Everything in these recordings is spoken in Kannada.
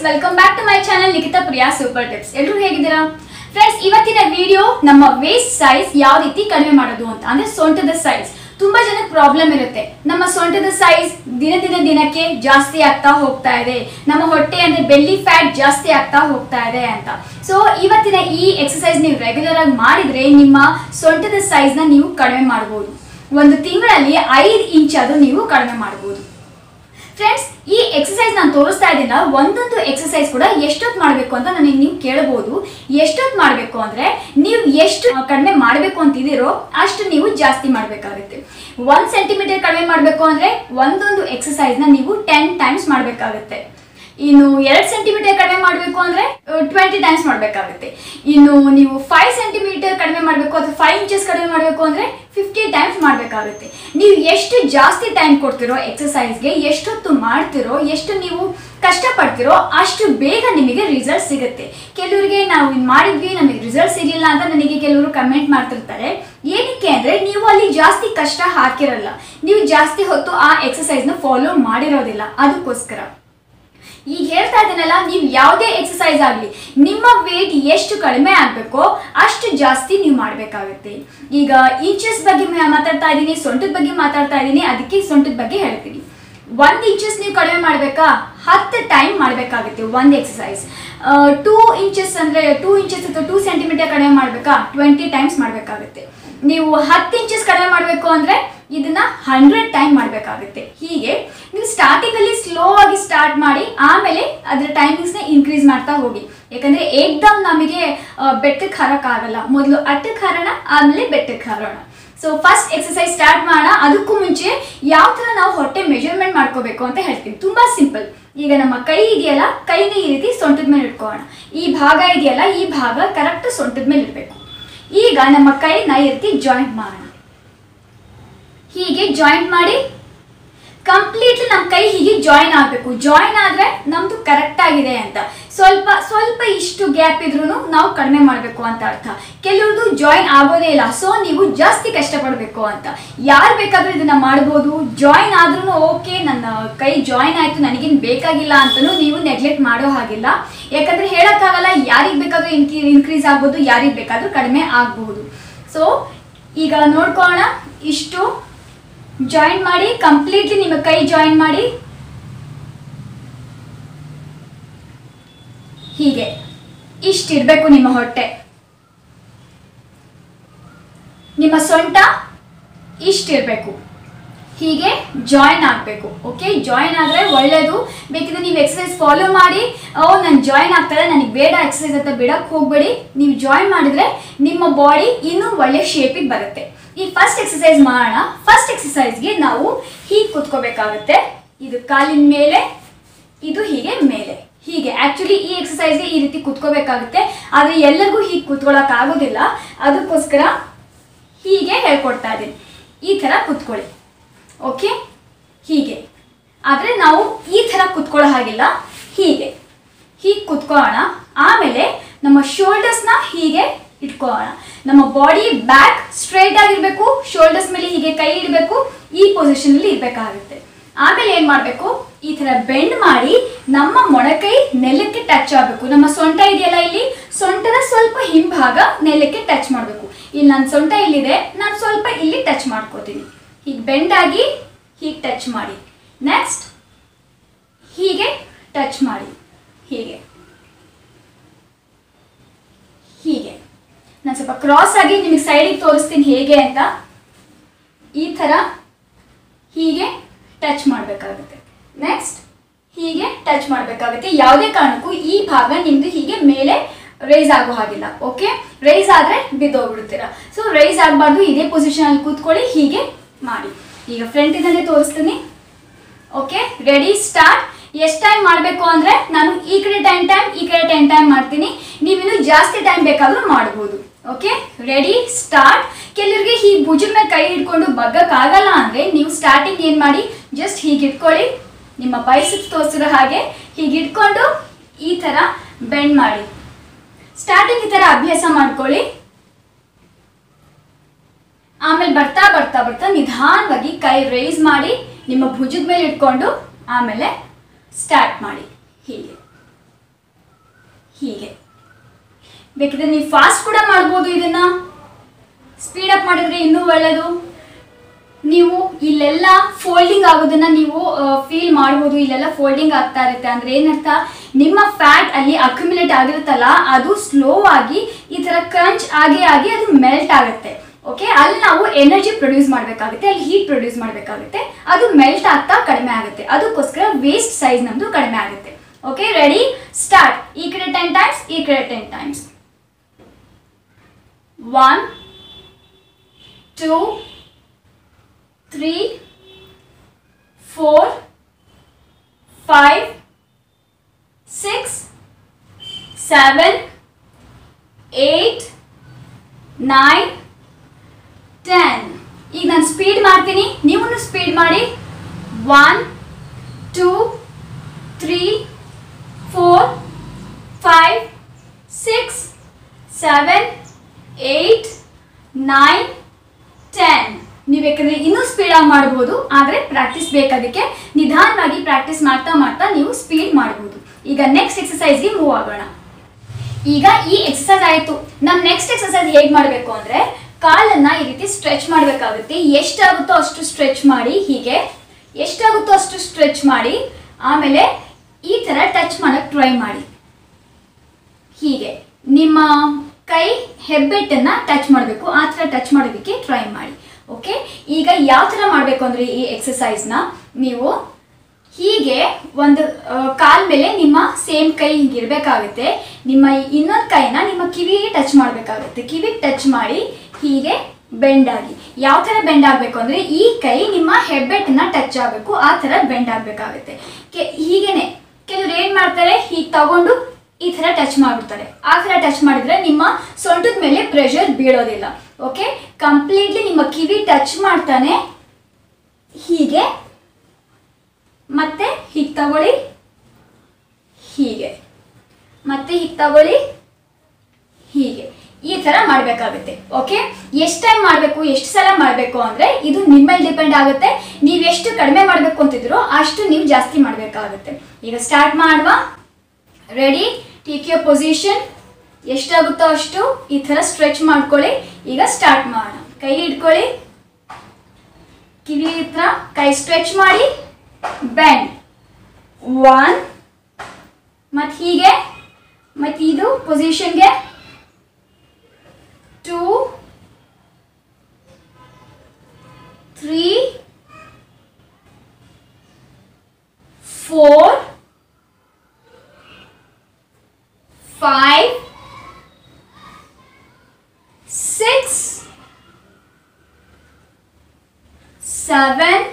Welcome back to my channel Nikhita Priya super tips ಎಲ್ಲರೂ ಹೇಗಿದ್ದೀರಾ ಫ್ರೆಂಡ್ಸ್ ಇವತ್ತಿನ ವಿಡಿಯೋ ನಮ್ಮ ವೇಸ್ಟ್ ಸೈಜ್ ಯಾವ ರೀತಿ ಕಡಿಮೆ ಮಾಡೋದು ಅಂತ ಅಂದ್ರೆ ಸೊಂಟದ ಸೈಜ್ ತುಂಬಾ ಜನಕ್ಕೆ ಪ್ರಾಬ್ಲಮ್ ಇರುತ್ತೆ ನಮ್ಮ ಸೊಂಟದ ಸೈಜ್ ದಿನ ದಿನ ದಿನಕ್ಕೆ ಜಾಸ್ತಿ ಆಗ್ತಾ ಹೋಗ್ತಾ ಇದೆ ನಮ್ಮ ಹೊಟ್ಟೆ ಅಂದ್ರೆ ಬೆಲ್ಲಿ ಫ್ಯಾಟ್ ಜಾಸ್ತಿ ಆಗ್ತಾ ಹೋಗ್ತಾ ಇದೆ ಅಂತ ಸೊ ಇವತ್ತಿನ ಈ ಎಕ್ಸಸೈಸ್ ನೀವು ರೆಗ್ಯುಲರ್ ಆಗಿ ಮಾಡಿದ್ರೆ ನಿಮ್ಮ ಸೊಂಟದ ಸೈಜ್ ನ ನೀವು ಕಡಿಮೆ ಮಾಡಬಹುದು ಒಂದು ತಿಂಗಳಲ್ಲಿ ಐದು ಇಂಚ್ ಆದ್ರೂ ನೀವು ಕಡಿಮೆ ಮಾಡಬಹುದು ಫ್ರೆಂಡ್ಸ್ ಈ ಎಕ್ಸಸೈಸ್ ನಾನು ತೋರಿಸ್ತಾ ಇದ್ದೀನ ಒಂದೊಂದು ಎಕ್ಸಸೈಸ್ ಕೂಡ ಎಷ್ಟೊತ್ತು ಮಾಡಬೇಕು ಅಂತ ನನಗೆ ನೀವು ಕೇಳಬಹುದು ಎಷ್ಟೊತ್ತು ಮಾಡಬೇಕು ಅಂದ್ರೆ ನೀವು ಎಷ್ಟು ಕಡಿಮೆ ಮಾಡಬೇಕು ಅಂತಿದ್ದೀರೋ ಅಷ್ಟು ನೀವು ಜಾಸ್ತಿ ಮಾಡಬೇಕಾಗುತ್ತೆ ಒನ್ ಸೆಂಟಿಮೀಟರ್ ಕಡಿಮೆ ಮಾಡಬೇಕು ಅಂದ್ರೆ ಒಂದೊಂದು ಎಕ್ಸಸೈಸ್ನ ನೀವು ಟೆನ್ ಟೈಮ್ಸ್ ಮಾಡಬೇಕಾಗುತ್ತೆ ಇನ್ನು ಎರಡು ಸೆಂಟಿಮೀಟರ್ ಕಡಿಮೆ ಮಾಡಬೇಕು ಅಂದ್ರೆ ಟ್ವೆಂಟಿ ಟೈಮ್ಸ್ ಮಾಡಬೇಕಾಗುತ್ತೆ ಇನ್ನು ನೀವು ಫೈವ್ ಸೆಂಟಿಮೀಟರ್ ಕಡಿಮೆ ಮಾಡಬೇಕು ಅಥವಾ ಫೈವ್ ಇಂಚಸ್ ಕಡಿಮೆ ಮಾಡಬೇಕು ಅಂದ್ರೆ ಫಿಫ್ಟಿ ಟೈಮ್ಸ್ ಮಾಡಬೇಕಾಗುತ್ತೆ ನೀವು ಎಷ್ಟು ಜಾಸ್ತಿ ಟೈಮ್ ಕೊಡ್ತಿರೋ ಎಕ್ಸಸೈಸ್ಗೆ ಎಷ್ಟೊತ್ತು ಮಾಡ್ತಿರೋ ಎಷ್ಟು ನೀವು ಕಷ್ಟಪಡ್ತಿರೋ ಅಷ್ಟು ಬೇಗ ನಿಮಗೆ ರಿಸಲ್ಟ್ ಸಿಗುತ್ತೆ ಕೆಲವರಿಗೆ ನಾವು ಇದ್ ಮಾಡಿದ್ವಿ ನಮಗೆ ರಿಸಲ್ಟ್ ಸಿಗಲಿಲ್ಲ ಅಂತ ನನಗೆ ಕೆಲವರು ಕಮೆಂಟ್ ಮಾಡ್ತಿರ್ತಾರೆ ಏನಕ್ಕೆ ಅಂದ್ರೆ ನೀವು ಅಲ್ಲಿ ಜಾಸ್ತಿ ಕಷ್ಟ ಹಾಕಿರಲ್ಲ ನೀವು ಜಾಸ್ತಿ ಹೊತ್ತು ಆ ಎಕ್ಸಸೈಸ್ನ ಫಾಲೋ ಮಾಡಿರೋದಿಲ್ಲ ಅದಕ್ಕೋಸ್ಕರ ಈಗ ಹೇಳ್ತಾ ಇದ್ದೀನಲ್ಲ ನೀವು ಯಾವುದೇ ಎಕ್ಸಸೈಸ್ ಆಗಲಿ ನಿಮ್ಮ ವೇಟ್ ಎಷ್ಟು ಕಡಿಮೆ ಆಗಬೇಕೋ ಅಷ್ಟು ಜಾಸ್ತಿ ನೀವು ಮಾಡಬೇಕಾಗುತ್ತೆ ಈಗ ಇಂಚಸ್ ಬಗ್ಗೆ ಮಾ- ಮಾತಾಡ್ತಾ ಇದ್ದೀನಿ ಸೊಂಟದ ಬಗ್ಗೆ ಮಾತಾಡ್ತಾ ಇದ್ದೀನಿ ಅದಕ್ಕೆ ಸೊಂಟದ ಬಗ್ಗೆ ಹೇಳ್ತೀನಿ ಒಂದು ಇಂಚಸ್ ನೀವು ಕಡಿಮೆ ಮಾಡಬೇಕಾ ಹತ್ತು ಟೈಮ್ ಮಾಡಬೇಕಾಗುತ್ತೆ ಒಂದು ಎಕ್ಸಸೈಸ್ ಟೂ ಇಂಚಸ್ ಅಂದರೆ ಟೂ ಇಂಚಸ್ ಅಥವಾ ಟೂ ಸೆಂಟಿಮೀಟರ್ ಕಡಿಮೆ ಮಾಡಬೇಕಾ ಟ್ವೆಂಟಿ ಟೈಮ್ಸ್ ಮಾಡಬೇಕಾಗುತ್ತೆ ನೀವು ಹತ್ತು ಇಂಚಸ್ ಕಡಿಮೆ ಮಾಡಬೇಕು ಅಂದರೆ ಇದನ್ನ ಹಂಡ್ರೆಡ್ ಟೈಮ್ ಮಾಡಬೇಕಾಗುತ್ತೆ ಹೀಗೆ ನೀವು ಸ್ಟಾರ್ಟಿಂಗ್ ಅಲ್ಲಿ ಸ್ಲೋ ಆಗಿ ಸ್ಟಾರ್ಟ್ ಮಾಡಿ ಆಮೇಲೆ ಅದರ ಟೈಮಿಂಗ್ಸ್ನ ಇನ್ಕ್ರೀಸ್ ಮಾಡ್ತಾ ಹೋಗಿ ಯಾಕಂದ್ರೆ ಏಕ್ದಮ್ ನಮಗೆ ಆ, ಬೆಟ್ಟಕ್ಕೆ ಹಾರಕ್ಕಾಗಲ್ಲ ಮೊದಲು ಅಟ್ಟಕ್ಕೆ ಹಾರೋಣ ಆಮೇಲೆ ಬೆಟ್ಟಕ್ಕೆ ಹಾರೋಣ ಸೊ ಫಸ್ಟ್ ಎಕ್ಸಸೈಸ್ ಸ್ಟಾರ್ಟ್ ಮಾಡೋಣ ಅದಕ್ಕೂ ಮುಂಚೆ ಯಾವ ಥರ ನಾವು ಹೊಟ್ಟೆ ಮೆಜರ್ಮೆಂಟ್ ಮಾಡ್ಕೋಬೇಕು ಅಂತ ಹೇಳ್ತೀನಿ ತುಂಬಾ ಸಿಂಪಲ್ ಈಗ ನಮ್ಮ ಕೈ ಇದೆಯಲ್ಲ ಕೈನ ಈ ರೀತಿ ಸೊಂಟದ ಮೇಲೆ ಇಟ್ಕೊಳ್ಳೋಣ ಈ ಭಾಗ ಇದೆಯಲ್ಲ ಈ ಭಾಗ ಕರೆಕ್ಟ್ ಸೊಂಟದ ಮೇಲೆ ಇರಬೇಕು ಈಗ ನಮ್ಮ ಕೈನ ಈ ರೀತಿ ಜಾಯಿಂಟ್ ಮಾಡೋಣ ಹೀಗೆ ಜಾಯಿಂಟ್ ಮಾಡಿ ಕಂಪ್ಲೀಟ್ಲಿ ನಮ್ಮ ಕೈ ಹೀಗೆ ಜಾಯಿನ್ ಆಗಬೇಕು ಜಾಯಿನ್ ಆದರೆ ನಮ್ದು ಕರೆಕ್ಟ್ ಆಗಿದೆ ಅಂತ ಸ್ವಲ್ಪ ಸ್ವಲ್ಪ ಇಷ್ಟು ಗ್ಯಾಪ್ ಇದ್ರೂ ನಾವು ಕಡಿಮೆ ಮಾಡಬೇಕು ಅಂತ ಅರ್ಥ ಕೆಲವ್ರದ್ದು ಜಾಯಿನ್ ಆಗೋದೇ ಇಲ್ಲ ಸೊ ನೀವು ಜಾಸ್ತಿ ಕಷ್ಟಪಡಬೇಕು ಅಂತ ಯಾರು ಬೇಕಾದರೂ ಇದನ್ನ ಮಾಡ್ಬೋದು ಜಾಯಿನ್ ಆದ್ರೂ ಓಕೆ ನನ್ನ ಕೈ ಜಾಯಿನ್ ಆಯಿತು ನನಗೇನು ಬೇಕಾಗಿಲ್ಲ ಅಂತಲೂ ನೀವು ನೆಗ್ಲೆಕ್ಟ್ ಮಾಡೋ ಹಾಗಿಲ್ಲ ಯಾಕಂದ್ರೆ ಹೇಳೋಕ್ಕಾಗಲ್ಲ ಯಾರಿಗೆ ಬೇಕಾದರೂ ಇನ್ಕಿ ಇನ್ಕ್ರೀಸ್ ಆಗ್ಬೋದು ಯಾರಿಗೆ ಬೇಕಾದರೂ ಕಡಿಮೆ ಆಗಬಹುದು ಸೊ ಈಗ ನೋಡ್ಕೊಳ್ಳೋಣ ಇಷ್ಟು ಜಾಯಿನ್ ಮಾಡಿ ಕಂಪ್ಲೀಟ್ಲಿ ನಿಮ್ಮ ಕೈ ಜಾಯಿನ್ ಮಾಡಿ ಹೀಗೆ ಇಷ್ಟಿರಬೇಕು ನಿಮ್ಮ ಹೊಟ್ಟೆ ನಿಮ್ಮ ಸೊಂಟ ಇಷ್ಟಿರಬೇಕು ಹೀಗೆ ಜಾಯಿನ್ ಆಗಬೇಕು ಓಕೆ ಜಾಯಿನ್ ಆದರೆ ಒಳ್ಳೆಯದು ಬೇಕಿದ್ರೆ ನೀವು ಎಕ್ಸಸೈಸ್ ಫಾಲೋ ಮಾಡಿ ಓ ನಾನು ಜಾಯಿನ್ ಆಗ್ತಾರೆ ನನಗೆ ಬೇಡ ಎಕ್ಸಸೈಸ್ ಅಂತ ಬಿಡಕ್ಕೆ ಹೋಗಬೇಡಿ ನೀವು ಜಾಯಿನ್ ಮಾಡಿದರೆ ನಿಮ್ಮ ಬಾಡಿ ಇನ್ನೂ ಒಳ್ಳೆ ಶೇಪಿಗೆ ಬರುತ್ತೆ ಈ ಫಸ್ಟ್ ಎಕ್ಸಸೈಸ್ ಮಾಡೋಣ ಫಸ್ಟ್ ಎಕ್ಸಸೈಸ್ಗೆ ನಾವು ಹೀಗೆ ಕುತ್ಕೋಬೇಕಾಗುತ್ತೆ ಇದು ಕಾಲಿನ ಮೇಲೆ ಇದು ಹೀಗೆ ಮೇಲೆ ಹೀಗೆ ಆಕ್ಚುಲಿ ಈ ಎಕ್ಸಸೈಸ್ಗೆ ಈ ರೀತಿ ಕುತ್ಕೋಬೇಕಾಗುತ್ತೆ ಆದರೆ ಎಲ್ಲರಿಗೂ ಹೀಗೆ ಕುತ್ಕೊಳ್ಳೋಕೆ ಆಗೋದಿಲ್ಲ ಅದಕ್ಕೋಸ್ಕರ ಹೀಗೆ ಹೇಳ್ಕೊಡ್ತಾ ಇದ್ದೀನಿ ಈ ಥರ ಕುತ್ಕೊಳ್ಳಿ ಓಕೆ ಹೀಗೆ ಆದರೆ ನಾವು ಈ ಥರ ಕುತ್ಕೊಳ್ಳೋ ಹಾಗಿಲ್ಲ ಹೀಗೆ ಹೀಗೆ ಕುತ್ಕೊಳ್ಳೋಣ ಆಮೇಲೆ ನಮ್ಮ ಶೋಲ್ಡರ್ಸ್ನ ಹೀಗೆ ಇಟ್ಕೊಳ್ಳೋಣ ನಮ್ಮ ಬಾಡಿ ಬ್ಯಾಕ್ ಸ್ಟ್ರೈಟ್ ಆಗಿರಬೇಕು ಶೋಲ್ಡರ್ಸ್ ಮೇಲೆ ಹೀಗೆ ಕೈ ಇಡಬೇಕು ಈ ಪೊಸಿಷನಲ್ಲಿ ಇರಬೇಕಾಗುತ್ತೆ ಆಮೇಲೆ ಏನು ಮಾಡಬೇಕು ಈ ಥರ ಬೆಂಡ್ ಮಾಡಿ ನಮ್ಮ ಮೊಣಕೈ ನೆಲಕ್ಕೆ ಟಚ್ ಆಗಬೇಕು ನಮ್ಮ ಸೊಂಟ ಇದೆಯಲ್ಲ ಇಲ್ಲಿ ಸೊಂಟದ ಸ್ವಲ್ಪ ಹಿಂಭಾಗ ನೆಲಕ್ಕೆ ಟಚ್ ಮಾಡಬೇಕು ಇಲ್ಲಿ ನನ್ನ ಸೊಂಟ ಇಲ್ಲಿದೆ ನಾನು ಸ್ವಲ್ಪ ಇಲ್ಲಿ ಟಚ್ ಮಾಡ್ಕೋತೀನಿ ಹೀಗೆ ಬೆಂಡ್ ಆಗಿ ಹೀಗೆ ಟಚ್ ಮಾಡಿ ನೆಕ್ಸ್ಟ್ ಹೀಗೆ ಟಚ್ ಮಾಡಿ ಹೀಗೆ ಹೀಗೆ ನಾನು ಸ್ವಲ್ಪ ಕ್ರಾಸ್ ಆಗಿ ನಿಮಗೆ ಸೈಡಿಗೆ ತೋರಿಸ್ತೀನಿ ಹೇಗೆ ಅಂತ ಈ ಥರ ಹೀಗೆ ಟಚ್ ಮಾಡಬೇಕಾಗುತ್ತೆ ನೆಕ್ಸ್ಟ್ ಹೀಗೆ ಟಚ್ ಮಾಡಬೇಕಾಗುತ್ತೆ ಯಾವುದೇ ಕಾರಣಕ್ಕೂ ಈ ಭಾಗ ನಿಮ್ಮದು ಹೀಗೆ ಮೇಲೆ ರೈಸ್ ಆಗೋ ಹಾಗಿಲ್ಲ ಓಕೆ ರೈಸ್ ಆದರೆ ಬಿದ್ದೋಗ್ಬಿಡ್ತೀರಾ ಸೊ ರೈಸ್ ಆಗಬಾರ್ದು ಇದೇ ಪೊಸಿಷನಲ್ಲಿ ಕೂತ್ಕೊಳ್ಳಿ ಹೀಗೆ ಮಾಡಿ ಈಗ ಫ್ರಂಟಿನಲ್ಲೇ ತೋರಿಸ್ತೀನಿ ಓಕೆ ರೆಡಿ ಸ್ಟಾರ್ಟ್ ಎಷ್ಟು ಟೈಮ್ ಮಾಡಬೇಕು ಅಂದರೆ ನಾನು ಈ ಕಡೆ ಟೆನ್ ಟೈಮ್ ಈ ಕಡೆ ಟೆನ್ ಟೈಮ್ ಮಾಡ್ತೀನಿ ನೀವಿನ್ನು ಜಾಸ್ತಿ ಟೈಮ್ ಬೇಕಾದರೂ ಮಾಡ್ಬೋದು ಓಕೆ ರೆಡಿ ಸ್ಟಾರ್ಟ್ ಕೆಲವರಿಗೆ ಹೀಗೆ ಭುಜದ ಮೇಲೆ ಕೈ ಹಿಡ್ಕೊಂಡು ಬಗ್ಗಕ್ಕಾಗಲ್ಲ ಅಂದರೆ ನೀವು ಸ್ಟಾರ್ಟಿಂಗ್ ಏನು ಮಾಡಿ ಜಸ್ಟ್ ಹೀಗೆ ಇಟ್ಕೊಳ್ಳಿ ನಿಮ್ಮ ಬೈಸಿಪ್ಸ್ ತೋರಿಸಿರೋ ಹಾಗೆ ಹೀಗೆ ಇಟ್ಕೊಂಡು ಈ ಥರ ಬೆಂಡ್ ಮಾಡಿ ಸ್ಟಾರ್ಟಿಂಗ್ ಈ ಥರ ಅಭ್ಯಾಸ ಮಾಡ್ಕೊಳ್ಳಿ ಆಮೇಲೆ ಬರ್ತಾ ಬರ್ತಾ ಬರ್ತಾ ನಿಧಾನವಾಗಿ ಕೈ ರೈಸ್ ಮಾಡಿ ನಿಮ್ಮ ಭುಜದ ಮೇಲೆ ಇಟ್ಕೊಂಡು ಆಮೇಲೆ ಸ್ಟಾರ್ಟ್ ಮಾಡಿ ಹೀಗೆ ಬೇಕಿದ್ರೆ ನೀವು ಫಾಸ್ಟ್ ಕೂಡ ಮಾಡ್ಬೋದು ಇದನ್ನ ಸ್ಪೀಡ್ ಅಪ್ ಮಾಡಿದ್ರೆ ಇನ್ನೂ ಒಳ್ಳೆಯದು ನೀವು ಇಲ್ಲೆಲ್ಲ ಫೋಲ್ಡಿಂಗ್ ಆಗೋದನ್ನ ನೀವು ಫೀಲ್ ಮಾಡ್ಬೋದು ಇಲ್ಲೆಲ್ಲ ಫೋಲ್ಡಿಂಗ್ ಆಗ್ತಾ ಇರುತ್ತೆ ಅಂದ್ರೆ ಏನರ್ಥ ನಿಮ್ಮ ಫ್ಯಾಟ್ ಅಲ್ಲಿ ಅಕ್ಯುಮುಲೇಟ್ ಆಗಿರುತ್ತಲ್ಲ ಅದು ಸ್ಲೋ ಆಗಿ ಈ ತರ ಕ್ರಂಚ್ ಆಗಿ ಆಗಿ ಅದು ಮೆಲ್ಟ್ ಆಗುತ್ತೆ ಓಕೆ ಅಲ್ಲಿ ನಾವು ಎನರ್ಜಿ ಪ್ರೊಡ್ಯೂಸ್ ಮಾಡಬೇಕಾಗುತ್ತೆ ಅಲ್ಲಿ ಹೀಟ್ ಪ್ರೊಡ್ಯೂಸ್ ಮಾಡಬೇಕಾಗುತ್ತೆ ಅದು ಮೆಲ್ಟ್ ಆಗ್ತಾ ಕಡಿಮೆ ಆಗುತ್ತೆ ಅದಕ್ಕೋಸ್ಕರ ವೇಸ್ಟ್ ಸೈಜ್ ನಮ್ದು ಕಡಿಮೆ ಆಗುತ್ತೆ ಓಕೆ ರೆಡಿ ಸ್ಟಾರ್ಟ್ ಈ ಕಡೆ ಟೆನ್ ಟೈಮ್ಸ್ ಈ ಕಡೆ ten times one two three, four, five, six, seven, eight, nine, ten. ಈಗ ನಾನು ಸ್ಪೀಡ್ ಮಾಡ್ತೀನಿ ನೀವು ಸ್ಪೀಡ್ ಮಾಡಿ one two three four five six seven eight nine ten ನೀವು ಬೇಕಾದ್ರೆ ಇನ್ನೂ ಸ್ಪೀಡಾಗಿ ಮಾಡ್ಬೋದು ಆದರೆ ಪ್ರಾಕ್ಟೀಸ್ ಬೇಕಾದಕ್ಕೆ ನಿಧಾನವಾಗಿ ಪ್ರಾಕ್ಟೀಸ್ ಮಾಡ್ತಾ ಮಾಡ್ತಾ ನೀವು ಸ್ಪೀಡ್ ಮಾಡ್ಬೋದು ಈಗ ನೆಕ್ಸ್ಟ್ ಎಕ್ಸಸೈಸ್ಗೆ ಮೂವ್ ಆಗೋಣ ಈಗ ಈ ಎಕ್ಸಸೈಸ್ ಆಯಿತು ನಮ್ಮ ನೆಕ್ಸ್ಟ್ ಎಕ್ಸಸೈಸ್ ಹೇಗೆ ಮಾಡಬೇಕು ಅಂದರೆ ಕಾಲನ್ನು ಈ ರೀತಿ ಸ್ಟ್ರೆಚ್ ಮಾಡಬೇಕಾಗುತ್ತೆ ಎಷ್ಟಾಗುತ್ತೋ ಅಷ್ಟು ಸ್ಟ್ರೆಚ್ ಮಾಡಿ ಹೀಗೆ ಎಷ್ಟಾಗುತ್ತೋ ಅಷ್ಟು ಸ್ಟ್ರೆಚ್ ಮಾಡಿ ಆಮೇಲೆ ಈ ಥರ ಟಚ್ ಮಾಡೋಕ್ಕೆ ಟ್ರೈ ಮಾಡಿ ಹೀಗೆ ನಿಮ್ಮ ಕೈ ಹೆಬ್ಬೆಟ್ಟನ್ನ ಟಚ್ ಮಾಡಬೇಕು ಆ ಥರ ಟಚ್ ಮಾಡೋದಕ್ಕೆ ಟ್ರೈ ಮಾಡಿ ಓಕೆ ಈಗ ಯಾವ ಥರ ಮಾಡಬೇಕು ಅಂದರೆ ಈ ಎಕ್ಸಸೈಸ್ನ ನೀವು ಹೀಗೆ ಒಂದು ಆ, ಕಾಲ್ ಮೇಲೆ ನಿಮ್ಮ ಸೇಮ್ ಕೈ ಹಿಂಗಿರ್ಬೇಕಾಗುತ್ತೆ ನಿಮ್ಮ ಇನ್ನೊಂದು ಕೈನ ನಿಮ್ಮ ಕಿವಿಗೆ ಟಚ್ ಮಾಡಬೇಕಾಗುತ್ತೆ ಕಿವಿಗೆ ಟಚ್ ಮಾಡಿ ಹೀಗೆ ಬೆಂಡ್ ಆಗಿ ಯಾವ ಥರ ಬೆಂಡ್ ಆಗಬೇಕು ಅಂದರೆ ಈ ಕೈ ನಿಮ್ಮ ಹೆಬ್ಬೆಟ್ಟನ್ನ ಟಚ್ ಆಗಬೇಕು ಆ ಥರ ಬೆಂಡ್ ಆಗಬೇಕಾಗುತ್ತೆ ಕೆ ಹೀಗೇನೆ ಕೆಲವ್ರು ಏನು ಮಾಡ್ತಾರೆ ಹೀಗೆ ತಗೊಂಡು ಈ ಥರ ಟಚ್ ಮಾಡಿಬಿಡ್ತಾರೆ ಆ ಥರ ಟಚ್ ಮಾಡಿದ್ರೆ ನಿಮ್ಮ ಸೊಂಟದ ಮೇಲೆ ಪ್ರೆಷರ್ ಬೀಳೋದಿಲ್ಲ ಓಕೆ ಕಂಪ್ಲೀಟ್ಲಿ ನಿಮ್ಮ ಕಿವಿ ಟಚ್ ಮಾಡ್ತಾನೆ ಹೀಗೆ ಮತ್ತೆ ಹೀಗೆ ತಗೊಳ್ಳಿ ಹೀಗೆ ಮತ್ತೆ ಹೀಗೆ ತಗೊಳ್ಳಿ ಹೀಗೆ ಈ ಥರ ಮಾಡಬೇಕಾಗುತ್ತೆ ಓಕೆ ಎಷ್ಟು ಟೈಮ್ ಮಾಡಬೇಕು ಎಷ್ಟು ಸಲ ಮಾಡಬೇಕು ಅಂದರೆ ಇದು ನಿಮ್ಮ ಮೇಲೆ ಡಿಪೆಂಡ್ ಆಗುತ್ತೆ ನೀವು ಎಷ್ಟು ಕಡಿಮೆ ಮಾಡಬೇಕು ಅಂತಿದ್ರೋ ಅಷ್ಟು ನೀವು ಜಾಸ್ತಿ ಮಾಡಬೇಕಾಗುತ್ತೆ ಈಗ ಸ್ಟಾರ್ಟ್ ಮಾಡುವ ರೆಡಿ ಟೇಕ್ ಯೋರ್ ಪೊಸಿಷನ್ ಎಷ್ಟಾಗುತ್ತೋ ಅಷ್ಟು ಈ ಥರ ಸ್ಟ್ರೆಚ್ ಮಾಡ್ಕೊಳ್ಳಿ ಈಗ ಸ್ಟಾರ್ಟ್ ಮಾಡೋಣ ಕೈ ಹಿಡ್ಕೊಳ್ಳಿ ಕಿವಿ ಹತ್ರ ಕೈ ಸ್ಟ್ರೆಚ್ ಮಾಡಿ ಬೆಂಡ್ ಒನ್ ಮತ್ತು ಹೀಗೆ ಮತ್ತು ಇದು ಪೊಸಿಷನ್ಗೆ two three four five, six, seven,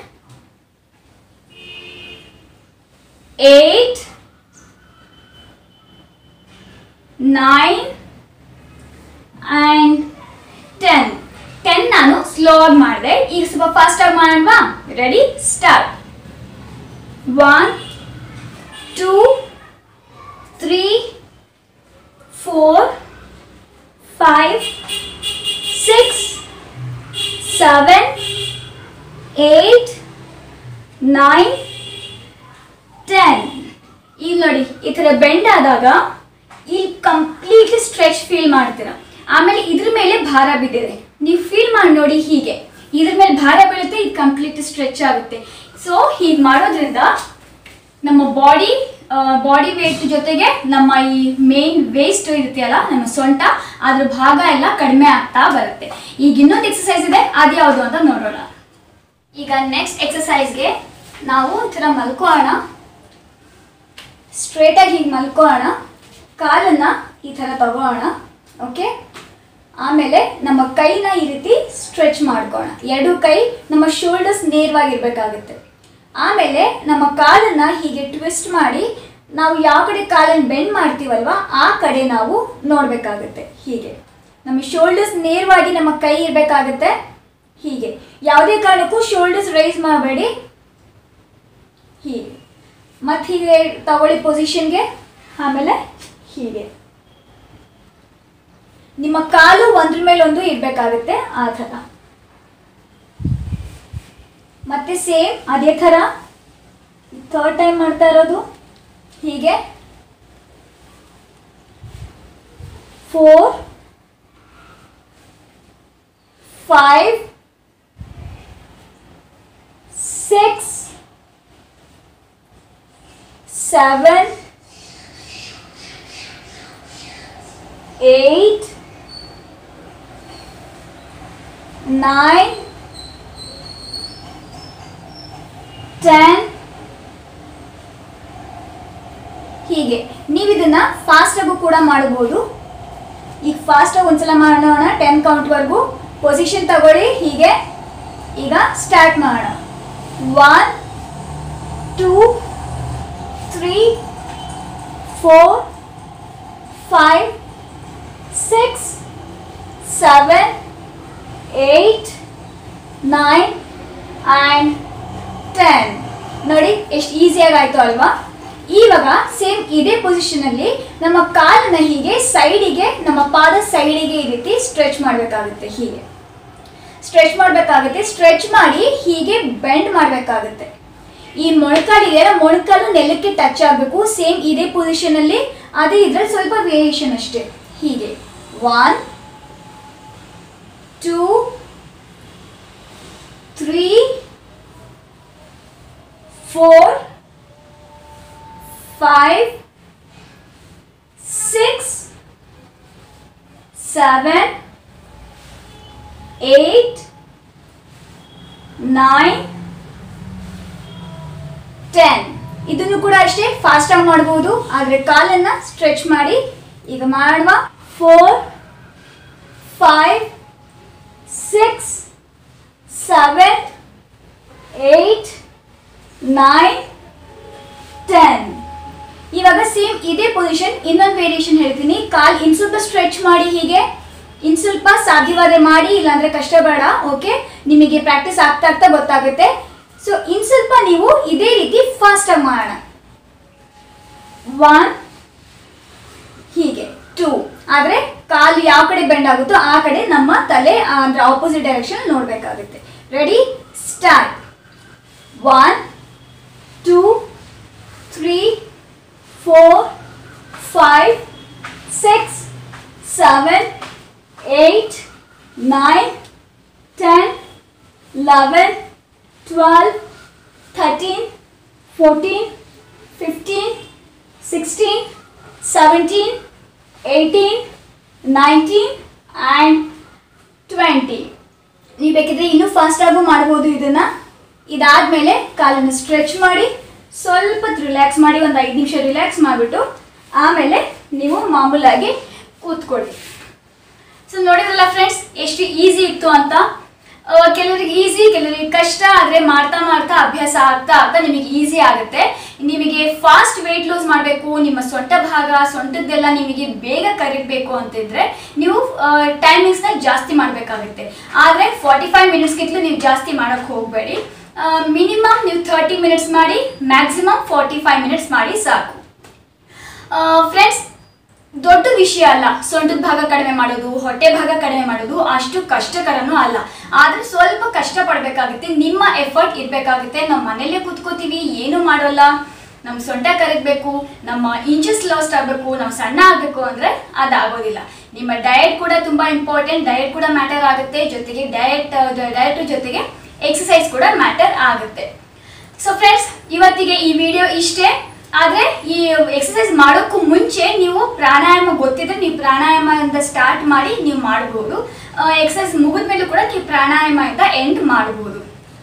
eight, nine, and ten ten ನಾನು ಸ್ಲೋ ಆಗಿ ಮಾಡಿದೆ ಈಗ ಸ್ವಲ್ಪ ಫಾಸ್ಟ್ ಆಗಿ ಮಾಡೋಣವಾ ready start one two three four five six seven eight nine ten ಈಗ ನೋಡಿ ಈ ಥರ ಬೆಂಡ್ ಆದಾಗ ಇಲ್ಲಿ ಕಂಪ್ಲೀಟ್ಲಿ ಸ್ಟ್ರೆಚ್ ಫೀಲ್ ಮಾಡ್ತೀರಾ ಆಮೇಲೆ ಇದ್ರ ಮೇಲೆ ಭಾರ ಬಿದ್ದಿದೆ ನೀವು ಫೀಲ್ ಮಾಡಿ ನೋಡಿ ಹೀಗೆ ಇದ್ರ ಮೇಲೆ ಭಾರ ಬೀಳುತ್ತೆ ಇದು ಕಂಪ್ಲೀಟ್ ಸ್ಟ್ರೆಚ್ ಆಗುತ್ತೆ ಸೊ ಹೀಗೆ ಮಾಡೋದ್ರಿಂದ ನಮ್ಮ ಬಾಡಿ ಬಾಡಿ ವೇಟ್ ಜೊತೆಗೆ ನಮ್ಮ ಈ ಮೇನ್ ವೇಸ್ಟ್ ಇರುತ್ತೆಯಲ್ಲ ನಮ್ಮ ಸೊಂಟ ಅದ್ರ ಭಾಗ ಎಲ್ಲ ಕಡಿಮೆ ಆಗ್ತಾ ಬರುತ್ತೆ ಈಗ ಇನ್ನೊಂದು ಎಕ್ಸಸೈಸ್ ಇದೆ ಅದು ಯಾವುದು ಅಂತ ನೋಡೋಣ ಈಗ ನೆಕ್ಸ್ಟ್ ಎಕ್ಸಸೈಸ್ಗೆ ನಾವು ಒಂಥರ ಮಲ್ಕೋಣ ಸ್ಟ್ರೇಟಾಗಿ ಹೀಗೆ ಮಲ್ಕೋಣ ಕಾಲನ್ನು ಈ ಥರ ತಗೋಣ ಓಕೆ ಆಮೇಲೆ ನಮ್ಮ ಕೈನ ಈ ರೀತಿ ಸ್ಟ್ರೆಚ್ ಮಾಡ್ಕೋಣ ಎರಡು ಕೈ ನಮ್ಮ ಶೋಲ್ಡರ್ಸ್ ನೇರವಾಗಿರ್ಬೇಕಾಗುತ್ತೆ ಆಮೇಲೆ ನಮ್ಮ ಕಾಲನ್ನು ಹೀಗೆ ಟ್ವಿಸ್ಟ್ ಮಾಡಿ ನಾವು ಯಾವ ಕಡೆ ಕಾಲನ್ನು ಬೆಂಡ್ ಮಾಡ್ತೀವಲ್ವ ಆ ಕಡೆ ನಾವು ನೋಡಬೇಕಾಗುತ್ತೆ ಹೀಗೆ ನಮ್ಮ ಶೋಲ್ಡರ್ಸ್ ನೇರವಾಗಿ ನಮ್ಮ ಕೈ ಇರಬೇಕಾಗುತ್ತೆ ಹೀಗೆ ಯಾವುದೇ ಕಾರಣಕ್ಕೂ ಶೋಲ್ಡರ್ಸ್ ರೈಸ್ ಮಾಡಬೇಡಿ ಹೀಗೆ ಮತ್ತು ಹೀಗೆ ತಗೊಳ್ಳಿ ಪೊಸಿಷನ್ಗೆ ಆಮೇಲೆ ಹೀಗೆ ನಿಮ್ಮ ಕಾಲು ಒಂದ್ರ ಮೇಲೆ ಒಂದು ಇರಬೇಕಾಗುತ್ತೆ ಆ ಥರ ಮತ್ತೆ ಸೇಮ್ ಅದೇ ಥರ ಥರ್ಡ್ ಟೈಮ್ ಮಾಡ್ತಾ ಇರೋದು ಹೀಗೆ four five six seven, eight, nine, ten. ಹೀಗೆ ನೀವು ಇದನ್ನ ಫಾಸ್ಟ್ ಆಗು ಕೂಡ ಮಾಡಬಹುದು ಈಗ ಫಾಸ್ಟ್ ಆಗಿ ಒಂದ್ಸಲ ಮಾಡೋಣ ಟೆನ್ ಕೌಂಟ್ವರೆಗೂ ಪೊಸಿಷನ್ ತಗೊಳ್ಳಿ ಹೀಗೆ ಈಗ ಸ್ಟಾರ್ಟ್ ಮಾಡೋಣ one two three, four, five, six, seven, eight, nine, and ten. ನೋಡಿ ಎಷ್ಟು ಈಸಿಯಾಗಿ ಆಯ್ತು ಅಲ್ವಾ ಇವಾಗ ಸೇಮ್ ಇದೇ ಪೊಸಿಷನ್ ಅಲ್ಲಿ ನಮ್ಮ ಕಾಲನ್ನ ಹೀಗೆ ಸೈಡಿಗೆ ನಮ್ಮ ಪಾದ ಸೈಡಿಗೆ ಈ ರೀತಿ ಸ್ಟ್ರೆಚ್ ಮಾಡಬೇಕಾಗುತ್ತೆ ಹೀಗೆ ಸ್ಟ್ರೆಚ್ ಮಾಡಬೇಕಾಗುತ್ತೆ ಸ್ಟ್ರೆಚ್ ಮಾಡಿ ಹೀಗೆ ಬೆಂಡ್ ಮಾಡಬೇಕಾಗುತ್ತೆ ಈ ಮೊಣಕಾಲು ಇದೆಯಲ್ಲ ಮೊಣಕಾಲು ನೆಲಕ್ಕೆ ಟಚ್ ಆಗಬೇಕು ಸೇಮ್ ಇದೇ ಪೊಸಿಷನ್ ಅಲ್ಲಿ ಅದೇ ಇದ್ರಲ್ಲಿ ಸ್ವಲ್ಪ ವೇರಿಯೇಷನ್ ಅಷ್ಟೇ ಹೀಗೆ one two three four five six seven eight nine ten ಇದನ್ನು ಕೂಡ ಅಷ್ಟೇ ಫಾಸ್ಟ್ ಆಗಿ ಮಾಡಬಹುದು ಆದ್ರೆ ಕಾಲನ್ನ ಸ್ಟ್ರೆಚ್ ಮಾಡಿ ಈಗ ಮಾಡುವ four five six seven eight nine ten ಇವಾಗ ಸೇಮ್ ಇದೇ ಪೊಸಿಷನ್ ಇನ್ನೊಂದು ವೇರಿಯೇಷನ್ ಹೇಳ್ತೀನಿ ಕಾಲ್ ಇನ್ ಸ್ವಲ್ಪ ಸ್ಟ್ರೆಚ್ ಮಾಡಿ ಹೀಗೆ ಇನ್ ಸ್ವಲ್ಪ ಸಾಧ್ಯವಾದ್ರೆ ಮಾಡಿ ಇಲ್ಲಾಂದ್ರೆ ಕಷ್ಟ ಬೇಡ ಓಕೆ ನಿಮಗೆ ಪ್ರಾಕ್ಟೀಸ್ ಆಗ್ತಾ ಆಗ್ತಾ ಗೊತ್ತಾಗುತ್ತೆ ಸೊ ಇನ್ ಸ್ವಲ್ಪ ನೀವು ಇದೇ ರೀತಿ ಫಾಸ್ಟ್ ಆಗಿ ಮಾಡೋಣ ಒನ್ ಹೀಗೆ ಟೂ ಆದ್ರೆ ಕಾಲು ಯಾವ ಕಡೆ ಬೆಂಡ್ ಆಗುತ್ತೋ ಆ ಕಡೆ ನಮ್ಮ ತಲೆ ಆ, ಅಂದ್ರೆ ಆಪೋಸಿಟ್ ಡೈರೆಕ್ಷನ್ ನೋಡ್ಬೇಕಾಗುತ್ತೆ ready start one two three four five six seven eight nine ten eleven twelve thirteen fourteen fifteen sixteen seventeen eighteen nineteen and twenty ನೀವು ಬೇಕಿದ್ರೆ ಇನ್ನೂ ಫಾಸ್ಟಾಗೂ ಮಾಡ್ಬೋದು ಇದನ್ನು ಇದಾದಮೇಲೆ ಕಾಲನ್ನು ಸ್ಟ್ರೆಚ್ ಮಾಡಿ ಸ್ವಲ್ಪ ರಿಲ್ಯಾಕ್ಸ್ ಮಾಡಿ ಒಂದು ಐದು ನಿಮಿಷ ರಿಲ್ಯಾಕ್ಸ್ ಮಾಡಿಬಿಟ್ಟು ಆಮೇಲೆ ನೀವು ಮಾಮೂಲಾಗಿ ಕೂತ್ಕೊಳ್ಳಿ ಸೊ ನೋಡಿದ್ರಲ್ಲ ಫ್ರೆಂಡ್ಸ್ ಎಷ್ಟು ಈಸಿ ಇತ್ತು ಅಂತ ಆ, ಕೆಲವರಿಗೆ ಈಸಿ ಕೆಲವರಿಗೆ ಕಷ್ಟ ಆದರೆ ಮಾಡ್ತಾ ಮಾಡ್ತಾ ಅಭ್ಯಾಸ ಆಗ್ತಾ ಆಗ್ತಾ ನಿಮಗೆ ಈಸಿ ಆಗುತ್ತೆ ನಿಮಗೆ ಫಾಸ್ಟ್ ವೆಯ್ಟ್ ಲೂಸ್ ಮಾಡಬೇಕು ನಿಮ್ಮ ಸೊಂಟ ಭಾಗ ಸೊಂಟದ್ದೆಲ್ಲ ನಿಮಗೆ ಬೇಗ ಕರಿಬೇಕು ಅಂತಿದ್ರೆ ನೀವು ಟೈಮಿಂಗ್ಸ್ನ ಜಾಸ್ತಿ ಮಾಡಬೇಕಾಗುತ್ತೆ ಆದರೆ ಫಾರ್ಟಿ ಫೈವ್ ಮಿನಿಟ್ಸ್ಗಿಂತಲೂ ನೀವು ಜಾಸ್ತಿ ಮಾಡೋಕ್ಕೆ ಹೋಗಬೇಡಿ ಮಿನಿಮಮ್ ನೀವು ಥರ್ಟಿ ಮಿನಿಟ್ಸ್ ಮಾಡಿ ಮ್ಯಾಕ್ಸಿಮಮ್ ಫಾರ್ಟಿ ಫೈವ್ ಮಿನಿಟ್ಸ್ ಮಾಡಿ ಸಾಕು ಫ್ರೆಂಡ್ಸ್ ದೊಡ್ಡ ವಿಷಯ ಅಲ್ಲ ಸೊಂಟದ ಭಾಗ ಕಡಿಮೆ ಮಾಡೋದು ಹೊಟ್ಟೆ ಭಾಗ ಕಡಿಮೆ ಮಾಡೋದು ಅಷ್ಟು ಕಷ್ಟಕರನೂ ಅಲ್ಲ ಆದ್ರೆ ಸ್ವಲ್ಪ ಕಷ್ಟ ಪಡಬೇಕಾಗುತ್ತೆ ನಿಮ್ಮ ಎಫರ್ಟ್ ಇರಬೇಕಾಗುತ್ತೆ ನಾವು ಮನೇಲೇ ಕೂತ್ಕೋತೀವಿ ಏನು ಮಾಡೋಲ್ಲ ನಮ್ಮ ಸೊಂಟ ಕರಗಬೇಕು ನಮ್ಮ ಇಂಚಸ್ ಲಾಸ್ಟ್ ಆಗಬೇಕು ನಾವು ಸಣ್ಣ ಆಗಬೇಕು ಅಂದರೆ ಅದಾಗೋದಿಲ್ಲ ನಿಮ್ಮ ಡಯಟ್ ಕೂಡ ತುಂಬ ಇಂಪಾರ್ಟೆಂಟ್ ಡಯಟ್ ಕೂಡ ಮ್ಯಾಟರ್ ಆಗುತ್ತೆ ಜೊತೆಗೆ ಡಯಟ್ ಡಯಟ್ ಜೊತೆಗೆ ಎಕ್ಸಸೈಸ್ ಕೂಡ ಮ್ಯಾಟರ್ ಆಗುತ್ತೆ ಸೊ ಫ್ರೆಂಡ್ಸ್ ಇವತ್ತಿಗೆ ಈ ವಿಡಿಯೋ ಇಷ್ಟೇ ಆದರೆ ಈ ಎಕ್ಸಸೈಸ್ ಮಾಡೋಕ್ಕೂ ಮುಂಚೆ ನೀವು ಪ್ರಾಣಾಯಾಮ ಗೊತ್ತಿದ್ರೆ ನೀವು ಪ್ರಾಣಾಯಾಮದಿಂದ ಸ್ಟಾರ್ಟ್ ಮಾಡಿ ನೀವು ಮಾಡ್ಬೋದು ಎಕ್ಸಸೈಸ್ ಮುಗಿದ ಮೇಲೂ ಕೂಡ ನೀವು ಪ್ರಾಣಾಯಾಮದಿಂದ ಎಂಡ್ ಮಾಡ್ಬೋದು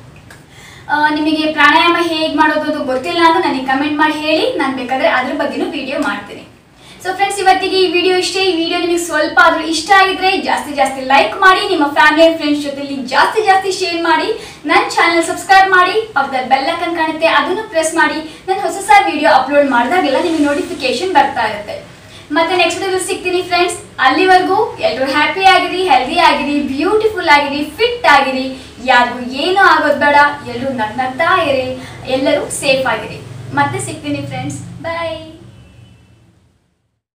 ಆ, ನಿಮಗೆ ಪ್ರಾಣಾಯಾಮ ಹೇಗೆ ಮಾಡೋದು ಅದು ಗೊತ್ತಿಲ್ಲ ಅಂದ್ರೆ ನನಗೆ ಕಮೆಂಟ್ ಮಾಡಿ ಹೇಳಿ ನಾನು ಬೇಕಾದರೆ ಅದ್ರ ಬಗ್ಗೆನೂ ವಿಡಿಯೋ ಮಾಡ್ತೀನಿ ಸೊ ಫ್ರೆಂಡ್ಸ್ ಇವತ್ತಿಗೆ ಈ ವಿಡಿಯೋ ಇಷ್ಟೇ ಈ ವಿಡಿಯೋ ನಿಮಗೆ ಸ್ವಲ್ಪ ಆದರೂ ಇಷ್ಟ ಆಗಿದ್ರೆ ಜಾಸ್ತಿ ಜಾಸ್ತಿ ಲೈಕ್ ಮಾಡಿ ನಿಮ್ಮ ಫ್ಯಾಮಿಲಿ ಆ್ಯಂಡ್ ಫ್ರೆಂಡ್ಸ್ ಜೊತೆಲಿ ಜಾಸ್ತಿ ಜಾಸ್ತಿ ಶೇರ್ ಮಾಡಿ ನನ್ನ ಚಾನಲ್ ಸಬ್ಸ್ಕ್ರೈಬ್ ಮಾಡಿ ಪಕ್ಕದಲ್ಲಿ ಬೆಲ್ ಐಕನ್ ಕಾಣುತ್ತೆ ಅದನ್ನು ಪ್ರೆಸ್ ಮಾಡಿ ನಾನು ಹೊಸ ಹೊಸ ವಿಡಿಯೋ ಅಪ್ಲೋಡ್ ಮಾಡಿದಾಗೆಲ್ಲ ನಿಮಗೆ ನೋಟಿಫಿಕೇಶನ್ ಬರ್ತಾ ಇರುತ್ತೆ ಮತ್ತೆ ನೆಕ್ಸ್ಟ್ ವಿಡಿಯೋ ಸಿಗ್ತೀನಿ ಫ್ರೆಂಡ್ಸ್ ಅಲ್ಲಿವರೆಗೂ ಎಲ್ಲರೂ ಹ್ಯಾಪಿ ಆಗಿರಿ ಹೆಲ್ದಿ ಆಗಿರಿ ಬ್ಯೂಟಿಫುಲ್ ಆಗಿರಿ ಫಿಟ್ ಆಗಿರಿ ಯಾರಿಗೂ ಏನೂ ಆಗೋದು ಬೇಡ ಎಲ್ಲರೂ ನಗ್ನಗ್ತಾ ಇರಿ ಎಲ್ಲರೂ ಸೇಫ್ ಆಗಿರಿ ಮತ್ತೆ ಸಿಗ್ತೀನಿ ಫ್ರೆಂಡ್ಸ್ ಬಾಯ್